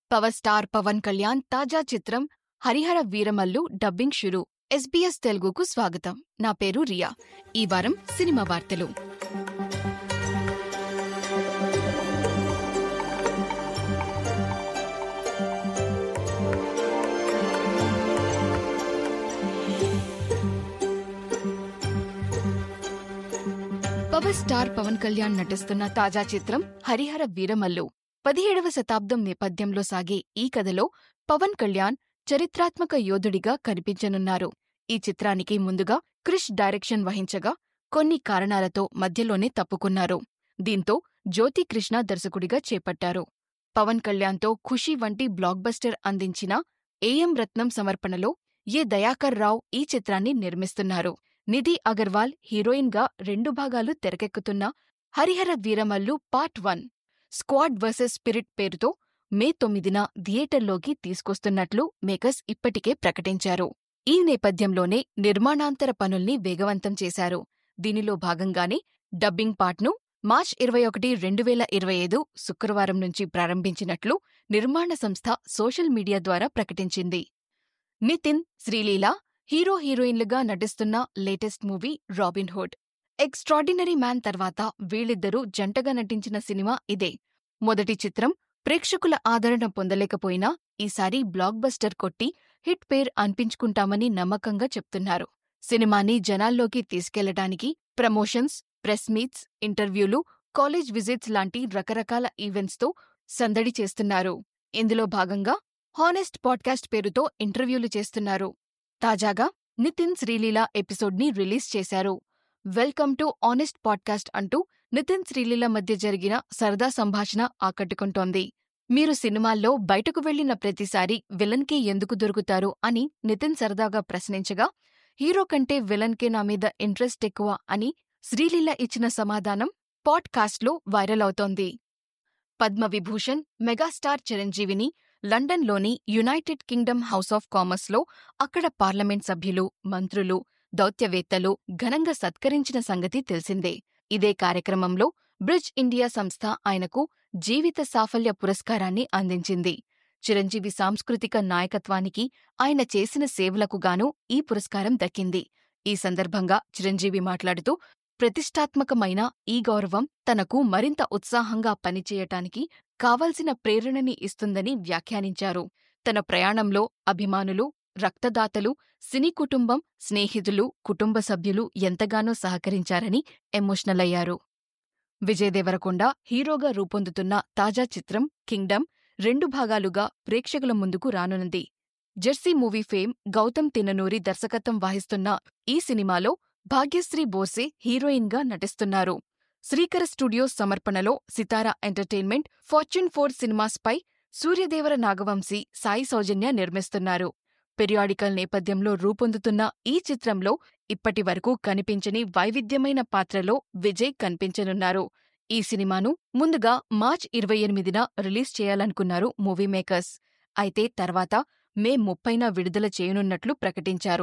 power star Pawan Kalyan తాజా చిత్రం Harihara Veeramallu dubbing షురు ఎస్బీఎస్ తెలుగుకు స్వాగతం నా పేరు రియా ఈ వారం సినిమా వార్తలు పవర్ స్టార్ పవన్ కళ్యాణ్ నటిస్తున్న తాజా చిత్రం హరిహర వీరమల్లు పదిహేడవ శతాబ్దం నేపథ్యంలో సాగే ఈ కథలో పవన్ కళ్యాణ్ చరిత్రాత్మక యోధుడిగా కనిపించనున్నారు ఈ చిత్రానికి ముందుగా క్రిష్ డైరెక్షన్ వహించగా కొన్ని కారణాలతో మధ్యలోనే తప్పుకున్నారు దీంతో జ్యోతి కృష్ణ దర్శకుడిగా చేపట్టారు పవన్ కళ్యాణ్తో ఖుషీ వంటి బ్లాక్బస్టర్ అందించిన ఏఎం రత్నం సమర్పణలో ఏ దయాకర్ రావ్ ఈ చిత్రాన్ని నిర్మిస్తున్నారు నిధి అగర్వాల్ హీరోయిన్గా రెండు భాగాలు తెరకెక్కుతున్న Harihara Veeramallu part one squad versus spirit పేరుతో మే తొమ్మిదిన థియేటర్లోకి తీసుకొస్తున్నట్లు మేకర్స్ ఇప్పటికే ప్రకటించారు ఈ నేపథ్యంలోనే నిర్మాణాంతర పనుల్ని వేగవంతం చేశారు దీనిలో భాగంగానే డబ్బింగ్ పార్ట్ను మార్చ్ ఇరవై ఒకటి రెండు వేల ఇరవై ఐదు శుక్రవారం నుంచి ప్రారంభించినట్లు నిర్మాణ సంస్థ సోషల్ మీడియా ద్వారా ప్రకటించింది నితిన్ శ్రీలీల హీరో హీరోయిన్లుగా నటిస్తున్న latest movie Robin Hood extraordinary man తర్వాత వీళ్ళిద్దరూ జంటగా నటించిన సినిమా ఇదే మొదటి చిత్రం ప్రేక్షకుల ఆదరణ పొందలేకపోయినా ఈసారి బ్లాక్ బస్టర్ కొట్టి హిట్ పేర్ అనిపించుకుంటామని నమ్మకంగా చెప్తున్నారు సినిమాని జనాల్లోకి తీసుకెళ్లడానికి ప్రమోషన్స్ ప్రెస్ మీట్స్ ఇంటర్వ్యూలు కాలేజ్ విజిట్స్ లాంటి రకరకాల ఈవెంట్స్తో సందడి చేస్తున్నారు ఇందులో భాగంగా హానెస్ట్ పాడ్కాస్ట్ పేరుతో ఇంటర్వ్యూలు చేస్తున్నారు తాజాగా నితిన్ శ్రీలీల ఎపిసోడ్ని రిలీజ్ చేశారు వెల్కమ్ టు ఆనెస్ట్ పాడ్కాస్ట్ అంటూ నితిన్ శ్రీలీల మధ్య జరిగిన సరదా సంభాషణ ఆకట్టుకుంటోంది మీరు సినిమాల్లో బయటకు వెళ్లిన ప్రతిసారి విలన్కే ఎందుకు దొరుకుతారు అని నితిన్ సరదాగా ప్రశ్నించగా హీరో కంటే విలన్కే నా మీద ఇంట్రెస్ట్ ఎక్కువ అని శ్రీలీల ఇచ్చిన సమాధానం పాడ్కాస్ట్లో వైరల్ అవుతోంది పద్మవిభూషణ్ మెగాస్టార్ చిరంజీవిని లండన్లోని యునైటెడ్ కింగ్డమ్ హౌస్ ఆఫ్ కామర్స్లో అక్కడ పార్లమెంట్ సభ్యులు మంత్రులు దౌత్యవేత్తలు ఘనంగా సత్కరించిన సంగతి తెలిసిందే ఇదే కార్యక్రమంలో బ్రిడ్జ్ ఇండియా సంస్థ ఆయనకు జీవిత సాఫల్య పురస్కారాన్ని అందించింది చిరంజీవి సాంస్కృతిక నాయకత్వానికి ఆయన చేసిన సేవలకు గాను ఈ పురస్కారం దక్కింది ఈ సందర్భంగా చిరంజీవి మాట్లాడుతూ ప్రతిష్టాత్మకమైన ఈ గౌరవం తనకు మరింత ఉత్సాహంగా పనిచేయటానికి కావలసిన ప్రేరణని ఇస్తుందని వ్యాఖ్యానించారు తన ప్రయాణంలో అభిమానులు రక్తదాతలు సినీ కుటుంబం స్నేహితులు కుటుంబ సభ్యులు ఎంతగానో సహకరించారని ఎమోషనల్ అయ్యారు విజయ్ దేవరకొండ హీరోగా రూపొందుతున్న తాజా చిత్రం కింగ్డమ్ రెండు భాగాలుగా ప్రేక్షకుల ముందుకు రానున్నది Jersey movie fame Gowtam Tinnanuri దర్శకత్వం వహిస్తున్న ఈ సినిమాలో భాగ్యశ్రీ బోర్సే హీరోయిన్గా నటిస్తున్నారు శ్రీకర స్టూడియోస్ సమర్పణలో సితారా ఎంటర్టైన్మెంట్ ఫార్చ్యూన్ ఫోర్ సినిమాస్పై సూర్యదేవర నాగవంశీ సాయి సౌజన్య నిర్మిస్తున్నారు పెరియాడికల్ నేపథ్యంలో రూపొందుతున్న ఈ చిత్రంలో ఇప్పటి వరకు కనిపించని వైవిధ్యమైన పాత్రలో విజయ్ కనిపించనున్నారు ఈ సినిమాను ముందుగా మార్చ్ ఇరవై ఎనిమిదిన రిలీజ్ చేయాలనుకున్నారు మూవీ మేకర్స్ అయితే తర్వాత మే ముప్పైన విడుదల చేయనున్నట్లు ప్రకటించారు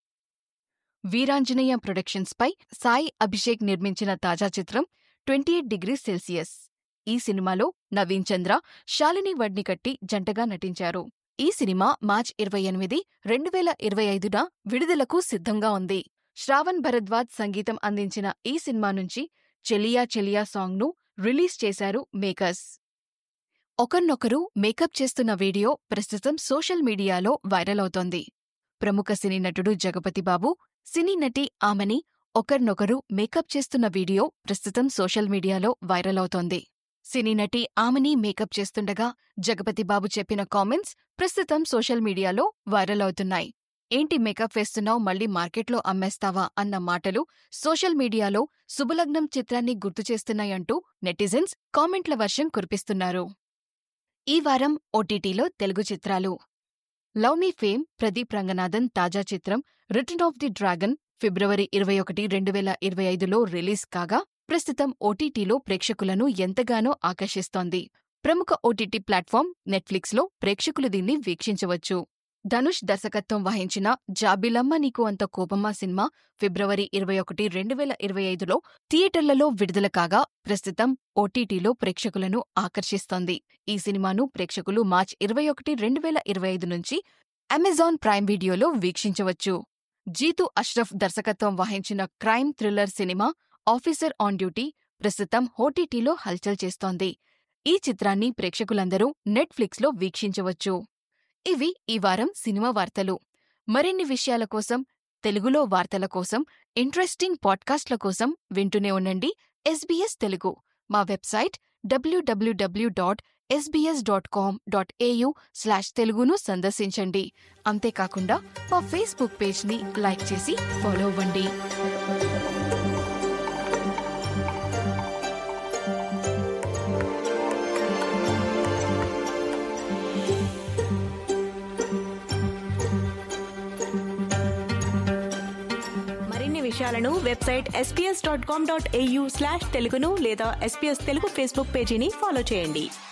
వీరాంజనేయ ప్రొడక్షన్స్పై సాయి అభిషేక్ నిర్మించిన తాజా చిత్రం ట్వంటీ ఎయిట్ డిగ్రీ సెల్సియస్ ఈ సినిమాలో నవీన్ చంద్ర శాలిని వడ్నికట్టి జంటగా నటించారు ఈ సినిమా మార్చ్ ఇరవై ఎనిమిది రెండు వేల ఇరవై ఐదున విడుదలకు సిద్ధంగా ఉంది శ్రావణ్ భరద్వాజ్ సంగీతం అందించిన ఈ సినిమా నుంచి చెలియా చెలియా సాంగ్ను రిలీజ్ చేశారు మేకర్స్ ఒకరినొకరు మేకప్ చేస్తున్న వీడియో ప్రస్తుతం సోషల్ మీడియాలో వైరల్ అవుతోంది ప్రముఖ సినీ నటుడు జగపతి బాబు సినీ నటి ఆమెని ఒకరినొకరు మేకప్ చేస్తున్న వీడియో ప్రస్తుతం సోషల్ మీడియాలో వైరల్ అవుతోంది సినీ నటి ఆమెని మేకప్ చేస్తుండగా జగపతి బాబు చెప్పిన కామెంట్స్ ప్రస్తుతం సోషల్ మీడియాలో వైరల్ అవుతున్నాయి ఏంటి మేకప్ వేస్తున్నావు మళ్ళీ మార్కెట్లో అమ్మేస్తావా అన్న మాటలు సోషల్ మీడియాలో శుభలగ్నం చిత్రాన్ని గుర్తు చేస్తున్నాయంటూ నెటిజన్స్ కామెంట్ల వర్షం కురిపిస్తున్నారు ఈ వారం ఓటీటీలో తెలుగు చిత్రాలు love me fame Pradeep Ranganathan తాజా చిత్రం రిటర్న్ ఆఫ్ ది డ్రాగన్ ఫిబ్రవరి ఇరవై ఒకటి రెండు వేల ఇరవై ఐదులో రిలీజ్ కాగా ప్రస్తుతం ఓటీటీలో ప్రేక్షకులను ఎంతగానో ఆకర్షిస్తోంది ప్రముఖ ఓటీటీ ప్లాట్ఫామ్ నెట్ఫ్లిక్స్లో ప్రేక్షకులు దీన్ని వీక్షించవచ్చు ధనుష్ దర్శకత్వం వహించిన జాబిలమ్మ నీకు అంత కోపమా సినిమా ఫిబ్రవరి ఇరవై ఒకటి రెండు వేల ఇరవై ఐదులో థియేటర్లలో విడుదల కాగా ప్రస్తుతం ఓటీటీలో ప్రేక్షకులను ఆకర్షిస్తోంది ఈ సినిమాను ప్రేక్షకులు మార్చ్ ఇరవై ఒకటి రెండు వేల ఇరవై ఐదు నుంచి అమెజాన్ ప్రైమ్ వీడియోలో వీక్షించవచ్చు జీతు అష్రఫ్ దర్శకత్వం వహించిన crime thriller cinema officer on duty ప్రస్తుతం ఓటీటీలో హల్చల్ చేస్తోంది ఈ చిత్రాన్ని ప్రేక్షకులందరూ నెట్ఫ్లిక్స్లో వీక్షించవచ్చు ఇవి ఈ వారం సినిమా వార్తలు మరిన్ని విషయాల కోసం తెలుగులో వార్తల కోసం ఇంట్రెస్టింగ్ పాడ్కాస్ట్ల కోసం వింటూనే ఉండండి ఎస్బీఎస్ తెలుగు మా website WWW dot SBS dot com dot AU slash తెలుగును సందర్శించండి అంతేకాకుండా మా ఫేస్బుక్ పేజ్ని లైక్ చేసి ఫాలో అవ్వండి మరిన్ని విషయాలను website SBS dot com dot AU slash తెలుగును లేదా ఎస్పీఎస్ తెలుగు ఫేస్బుక్ పేజీని ఫాలో చేయండి